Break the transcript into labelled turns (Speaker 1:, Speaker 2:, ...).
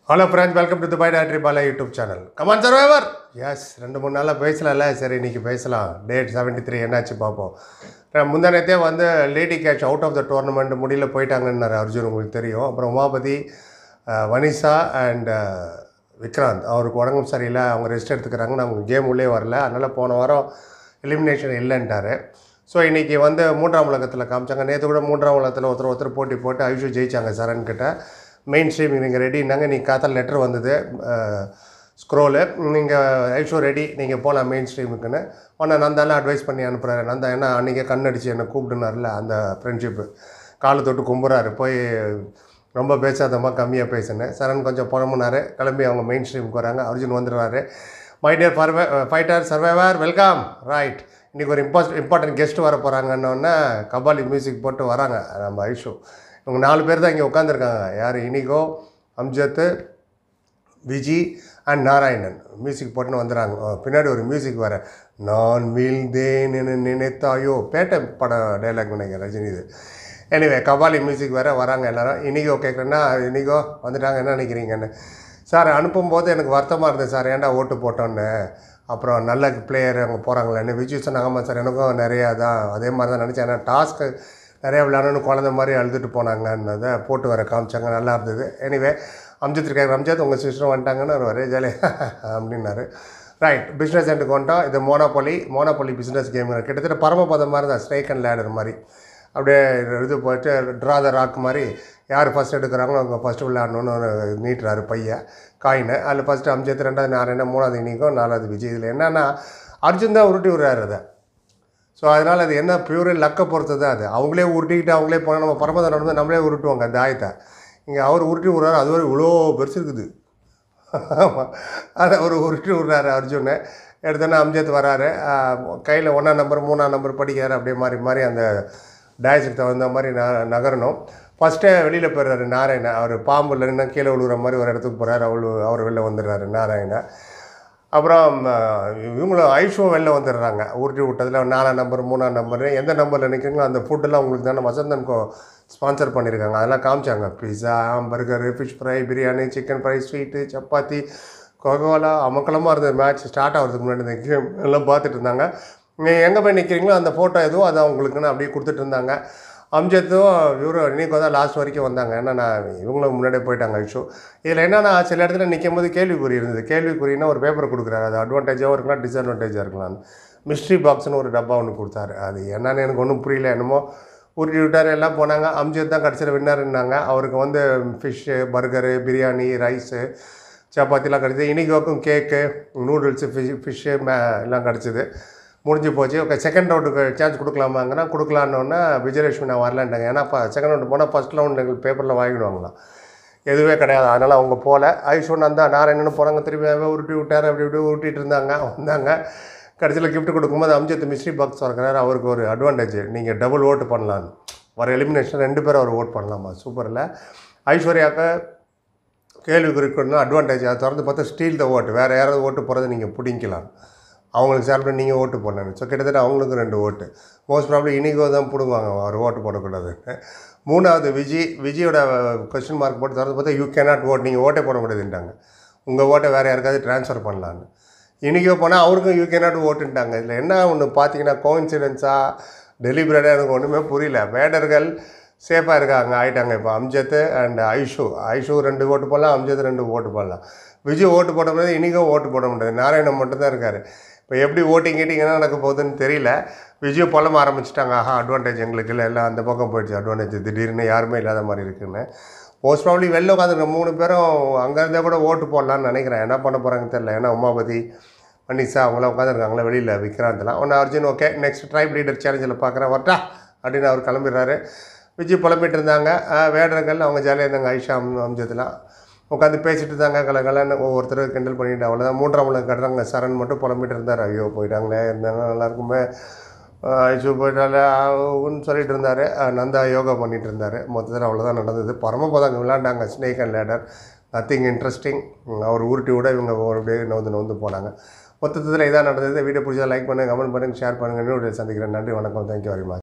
Speaker 1: hello friends welcome to Dubai doctor Bala YouTube channel come on survivor எஸ் ரெண்டு மூணு நாளாக பேசலாம்ல சரி இன்னைக்கு பேசலாம் டேட் செவன்ட்டி த்ரீ என்னாச்சு பார்ப்போம் நான் முந்தானத்தே வந்து lady catch out of the tournament முடியல போயிட்டாங்கன்னாரு அர்ஜுன் உங்களுக்கு தெரியும் அப்புறம் உமாபதி அஹ், வனிஷா அண்ட் விக்ராந்த் அவருக்கு உடம்பு சரியில்லை அவங்க ரெஸ்ட் எடுத்துக்கிறாங்க அவங்க கேம் உள்ளே வரல அதனால் போன வாரம் எலிமினேஷன் இல்லைன்ட்டாரு ஸோ இன்றைக்கி வந்து மூன்றாம் உலகத்தில் காமிச்சாங்க நேற்று கூட மூன்றாம் உலகத்தில் ஒருத்தர் ஒருத்தர் போட்டி போட்டு ஐஷு ஜெயிச்சாங்க சரண் கிட்ட மெயின் ஸ்ட்ரீம் நீங்கள் ரெடினாங்க நீங்கள் காத்தால் லெட்டர் வந்தது ஸ்க்ரோலு நீங்கள் ஐஷோ ரெடி நீங்கள் போகலாம் மெயின் ஸ்ட்ரீமுக்குன்னு உன்னை நந்தாலாம் அட்வைஸ் பண்ணி அனுப்புகிறாரு நந்தா ஏன்னா அன்றைக்கே கண்ணடிச்சு என்னை கூப்பிடுனார்ல அந்த ஃப்ரெண்ட்ஷிப்பு காலை தொட்டு கும்புறாரு போய் ரொம்ப பேசாதம்மா கம்மியாக பேசினேன் சரண் கொஞ்சம் புறமுனாரு கிளம்பி அவங்க மெயின் ஸ்ட்ரீமுக்கு வராங்க அர்ஜுன் வந்துடுறாரு மை டியர் ஃபர்வே ஃபைட்டர் சர்வைவர் வெல்கம் ரைட் இன்றைக்கி ஒரு இம்பாஸ் இம்பார்ட்டன்ட் கெஸ்ட் வர போகிறாங்கன்னொன்னே கபாலி மியூசிக் போட்டு வராங்க நம்ம ஐஷு இவங்க நாலு பேர் தான் இங்கே உட்காந்துருக்காங்க யார் இனிகோ அம்ஜத்து விஜி அண்ட் நாராயணன் மியூசிக் போட்டுன்னு வந்துடுறாங்க அஹ் பின்னாடி ஒரு மியூசிக் வர நான் வீழ்ந்தேன் என நினைத்தாயோ பேட்டை படம் டைலாக் நினைக்கிறேன் ரஜினி இது எனிவே கபாலி மியூசிக் வேறு வராங்க எல்லாரும் இனிகோ கேட்குறேன்னா இனிகோ வந்துட்டாங்க என்ன நினைக்கிறீங்கன்னு சார் அனுப்பும்போது எனக்கு வருத்தமாக இருந்தது சார் ஏன்டா ஓட்டு போட்டோன்னு அப்புறம் நல்ல பிளேயர் அவங்க போகிறாங்களேன்னு விஜய் சொன்னாங்க ஆமாம் சார் எனக்கும் நிறையா தான் அதே மாதிரி தான் நினச்சேன் ஏன்னா டாஸ்க்கு நிறையா விளையாடணும்னு குழந்த மாதிரி அழுதுட்டு போனாங்கன்னதை போட்டு வர காமிச்சாங்க நல்லா இருந்தது எனிவே அம்ஜித் இருக்காங்க அம்ஜித் உங்கள் சிஸ்டர் வந்துட்டாங்கன்னு அவர் ஒரே ஜாலியாக அப்படின்னாரு ரைட் பிஸ்னஸ் எண்டுக்கு வந்துட்டோம் இது மோனோபொலி மோனோபொலி பிஸ்னஸ் கேம் கிட்டத்தட்ட பரமபதம் மாதிரி தான் ஸ்னேக் அண்ட் லேடர் மாதிரி அப்படியே இது போயிட்டு ட்ரா த ராக் மாதிரி யார் ஃபஸ்ட் எடுக்கிறாங்களோ அவங்க ஃபஸ்ட்டு விளையாடணும்னு ஒரு நீட்டுறாரு பையன் காயினை அதில் ஃபஸ்ட்டு அம்ஜித் ரெண்டாவது நாராயணன் மூணாவது இனிக்கும் நாலாவது விஜய் இதில் என்னென்னா அர்ஜுன் தான் உருட்டி விடுறாரு அதை ஸோ அதனால் அது என்ன பியூர் லக்கை பொறுத்து தான் அது அவங்களே உருட்டிக்கிட்டு அவங்களே போனால் நம்ம பரமதம் நடந்து நம்மளே உருட்டுவாங்க அந்த ஆயத்தை இங்கே அவர் உருட்டி விட்றாரு அது ஒரு இவ்வளோ பெருசு இருக்குது ஆமாம் அதை அவர் உருட்டி விட்றாரு அர்ஜுன் எடுத்தோன்னே அம்ஜத் வராரு கையில் ஒன்றாம் நம்பர் மூணாம் நம்பர் படிக்கிறாரு அப்படியே மாறி மாறி அந்த டயஸுக்கு தகுந்த மாதிரி ந நகரணும் ஃபஸ்ட்டே வெளியில் போயிடுறாரு நாராயணன் அவர் பாம்புல நின்று கீழே விழுகிற மாதிரி ஒரு இடத்துக்கு போகிறாரு அவள் அவர் வெளில வந்துடுறாரு நாராயணன் அப்புறம் அஹ், இவங்களும் ஐஷோ வெளில வந்துடுறாங்க உருட்டி விட்டதில் நாலாம் நம்பர் மூணாம் நம்பர் எந்த நம்பரில் நிற்கிறீங்களோ அந்த ஃபுட்டெல்லாம் உங்களுக்கு தானே வசந்தன் கோ ஸ்பான்சர் பண்ணியிருக்காங்க அதெல்லாம் காமிச்சாங்க pizza burger fish fry biryani chicken fry sweet chapati Coca Cola அமக்கலமாக இருந்தது மேட்ச் ஸ்டார்ட் ஆகிறதுக்கு முன்னாடி இந்த கேம் எல்லாம் பார்த்துட்டு இருந்தாங்க நீங்கள் எங்கே போய் நிற்கிறீங்களோ அந்த ஃபோட்டோ எதுவும் அதை அவங்களுக்குன்னு அப்படியே கொடுத்துட்டு இருந்தாங்க அம்ஜத்தும் இவரும் இன்னைக்கு தான் லாஸ்ட் வரைக்கும் வந்தாங்க ஏன்னா நான் இவங்களும் முன்னாடியே போயிட்டாங்க ஐஷோ இதில் என்னன்னா சில இடத்துல நிற்கும் போது கேள்விக்குறி இருந்தது கேள்விக்குறின்னா ஒரு பேப்பர் கொடுக்குறாரு அது அட்வான்டேஜாகவும் இருக்கலாம் டிஸ்அட்வான்டேஜாக இருக்கலாம் மிஸ்ட்ரி பாக்ஸ்னு ஒரு டப்பா ஒன்று கொடுத்தாரு அது என்னன்னு எனக்கு ஒன்றும் புரியல என்னமோ உருட்டி விட்டார் எல்லாம் போனாங்க அம்ஜத் தான் கடைசியில் வின்னாருன்னாங்க அவருக்கு வந்து ஃபிஷ்ஷு பர்கரு பிரியாணி ரைஸு சப்பாத்திலாம் கிடச்சிது இனிகோக்கும் கேக்கு நூடுல்ஸு ஃபிஷ் ஃபிஷ்ஷு மே எல்லாம் கிடச்சிது முடிஞ்சு போச்சு ஓகே செகண்ட் ரவுண்டுக்கு சான்ஸ் கொடுக்கலாமாங்கன்னா கொடுக்கலான்னொன்னே விஜயலட்சுமி நான் வரலன்ட்டாங்க ஏன்னா இப்போ செகண்ட் ரவுண்டு போனால் ஃபஸ்ட் ரவுண்டு எங்களுக்கு பேப்பரில் வாங்கிடுவாங்களாம் எதுவே கிடையாது அதனால் அவங்க போகல ஐஷோன் அந்த நாராயணன் போகிறாங்க திரும்பி அவன் உருட்டி விட்டார் அப்படி இப்படி உருட்டிட்டு இருந்தாங்க வந்தாங்க கடைசியில் gift கொடுக்கும்போது அம்ஜத் மிஸ்ட்ரி பாக்ஸ் வரக்கிறாரு அவருக்கு ஒரு அட்வான்டேஜ் நீங்கள் டபுள் ஓட்டு பண்ணலான்னு வர எலிமினேஷன் ரெண்டு பேரும் அவர் ஓட் பண்ணலாமா சூப்பரில் ஐஸ்வர்யாவுக்கு கேள்வி குறிக்கணும் அட்வான்டேஜ் அதை திறந்து பார்த்தா ஸ்டீல் த ஓட்டு வேறு யாராவது ஓட்டு போகிறத நீங்கள் பிடிக்கலாம் அவங்களுக்கு சார்பில் நீங்கள் ஓட்டு போடணும் ஸோ கிட்டத்தட்ட அவங்களுக்கும் ரெண்டு ஓட்டு மோஸ்ட் ப்ராப்ளம் இனிகோ தான் பிடுங்குவாங்க அவர் ஓட்டு போடக்கூடாதுன்னு மூணாவது விஜய் விஜயோட கொஸ்டின் மார்க் போட்டு திறந்து பார்த்தா யூ கேனாட் ஓட் நீங்கள் ஓட்டே போட முடியாதுன்ட்டாங்க உங்கள் ஓட்டை வேறு யாருக்காவது ட்ரான்ஸ்ஃபர் பண்ணலான்னு இன்றைக்கோ போனால் அவருக்கும் யூ கேனாட் ஓட்டுன்ட்டாங்க இதில் என்ன ஒன்று பார்த்தீங்கன்னா கோயின்சிடென்ஸாக டெலிபரேட்டாக எனக்கு ஒன்றுமே புரியல வேடர்கள் சேஃபாக இருக்காங்க ஆயிட்டாங்க இப்போ அம்ஜத் அண்ட் ஐஷு ஐஷு ரெண்டு ஓட்டு போடலாம் அம்ஜத் ரெண்டு ஓட்டு போடலாம் விஜய் ஓட்டு போட முடியாது இன்றைக்கும் ஓட்டு போட முடியாது நாராயணன் மட்டும்தான் இருக்கார் இப்போ எப்படி ஓட்டிங் கீட்டிங் என்ன நடக்க போகுதுன்னு தெரியல விஜய் புலம்ப ஆரம்பிச்சிட்டாங்க ஆஹா அட்வான்டேஜ் எங்களுக்கு இல்லை எல்லாம் அந்த பக்கம் போயிடுச்சு அட்வான்டேஜ் திடீர்னு யாருமே இல்லாத மாதிரி இருக்குன்னு மோஸ்ட் ப்ராப்ளி வெளில உட்காந்துருக்க மூணு பேரும் அங்கே இருந்தால் கூட ஓட்டு போடலான்னு நினைக்கிறேன் என்ன பண்ண போகிறாங்கன்னு தெரியல ஏன்னா உமாபதி மனிஷா அவங்களாம் உட்காந்துருக்காங்களா வெளியில் விக்ராந்தெலாம் ஒன்று Arjun okay next tribe leader சேலஞ்சில் பார்க்குறேன் வரட்டா அப்படின்னு அவர் கிளம்பிடுறாரு விஜய் புலம்பிட்டு இருந்தாங்க ஆஹ் வேடர்கள் அவங்க ஜாலியாக இருந்தாங்க ஐஷா அம் அம்ஜத்லாம் உட்காந்து பேசிட்டு இருந்தாங்க கலகலன்னு ஒவ்வொருத்தரும் கிண்டல் பண்ணிட்டு அவ்வளோதான் மூன்றாம் உலகம் கட்டுறாங்க சரண் மட்டும் புலம்பிட்டு இருந்தார் ஐயோ போயிட்டாங்களே இருந்தாங்க நல்லாயிருக்குமே ஐஷு போயிட்டாலே ஆகுன்னு சொல்லிட்டு இருந்தார் நந்தா யோகா பண்ணிட்டு இருந்தார் மொத்தத்தில் அவ்வளோதான் நடந்தது பரமபதம் அங்கே விளாண்டாங்க snake and ladder nothing interesting அவர் உருட்டி விட இவங்க அப்படியே நவுந்து நவுந்து போனாங்க மொத்தத்தில் இதான் நடந்தது வீடியோ பிடிச்சா லைக் பண்ணுங்கள் கமெண்ட் பண்ணுங்கள் ஷேர் பண்ணுங்கள் இன்னொரு சந்திக்கிறேன் நன்றி வணக்கம் தேங்க்யூ வெரி மச்